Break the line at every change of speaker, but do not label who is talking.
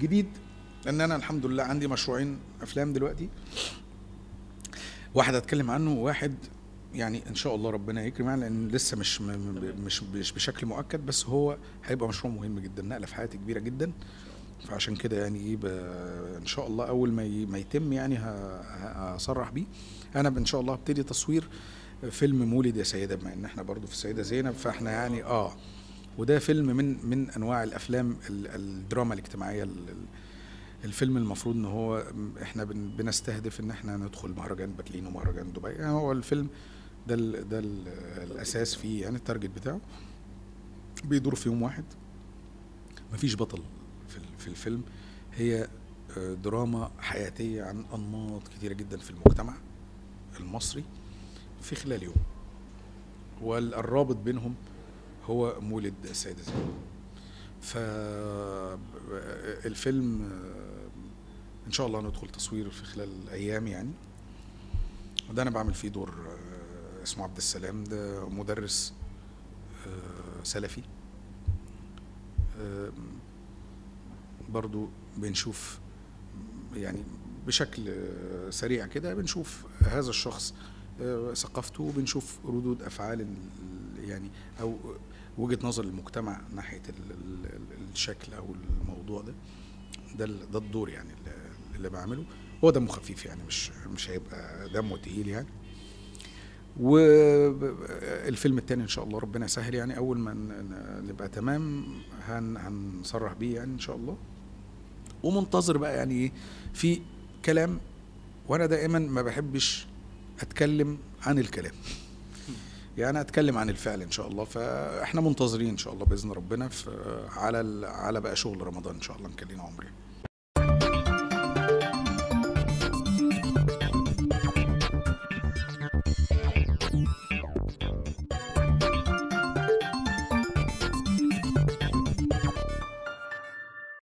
الجديد ان انا الحمد لله عندي مشروعين افلام دلوقتي واحد هتكلم عنه وواحد يعني ان شاء الله ربنا يكرم يعني لان لسه مش م- م- مش مش بشكل مؤكد بس هو هيبقى مشروع مهم جدا نقله في حياتي كبيره جدا فعشان كده يعني ايه ب- ان شاء الله اول ما ي- ما يتم يعني ه- ه- هصرح بيه انا ان شاء الله هبتدي تصوير فيلم مولد يا سيده بما ان احنا برضو في السيده زينب فاحنا يعني اه وده فيلم من من انواع الافلام ال- الدراما الاجتماعيه ال- ال- الفيلم المفروض ان هو احنا بن- بنستهدف ان احنا ندخل مهرجان برلين ومهرجان دبي يعني هو الفيلم ده ال ده ال الاساس فيه يعني التارجت بتاعه بيدور في يوم واحد مفيش بطل في ال- في الفيلم هي آه، دراما حياتيه عن انماط كتيره جدا في المجتمع المصري في خلال يوم والرابط بينهم هو مولد السيدة زينب فالفيلم ان شاء الله ندخل تصوير في خلال ايام يعني وده انا بعمل فيه دور آه، اسمه عبد السلام ده مدرس آه، سلفي آه، برضو بنشوف يعني بشكل آه، سريع كده بنشوف هذا الشخص آه، ثقافته بنشوف ردود افعال ال- يعني او وجهه نظر المجتمع ناحيه ال- ال- ال- الشكل او الموضوع ده ده ال- ده الدور يعني اللي- اللي بعمله هو دمه خفيف يعني مش مش هيبقى دمه تقيل يعني والفيلم التاني ان شاء الله ربنا يسهل يعني اول ما ن- ن- نبقى تمام هن هنصرح بيه يعني ان شاء الله ومنتظر بقى يعني ايه في كلام وانا دائما ما بحبش اتكلم عن الكلام يعني اتكلم عن الفعل ان شاء الله فاحنا منتظرين ان شاء الله باذن ربنا في على ال- على بقى شغل رمضان ان شاء الله مكلين عمري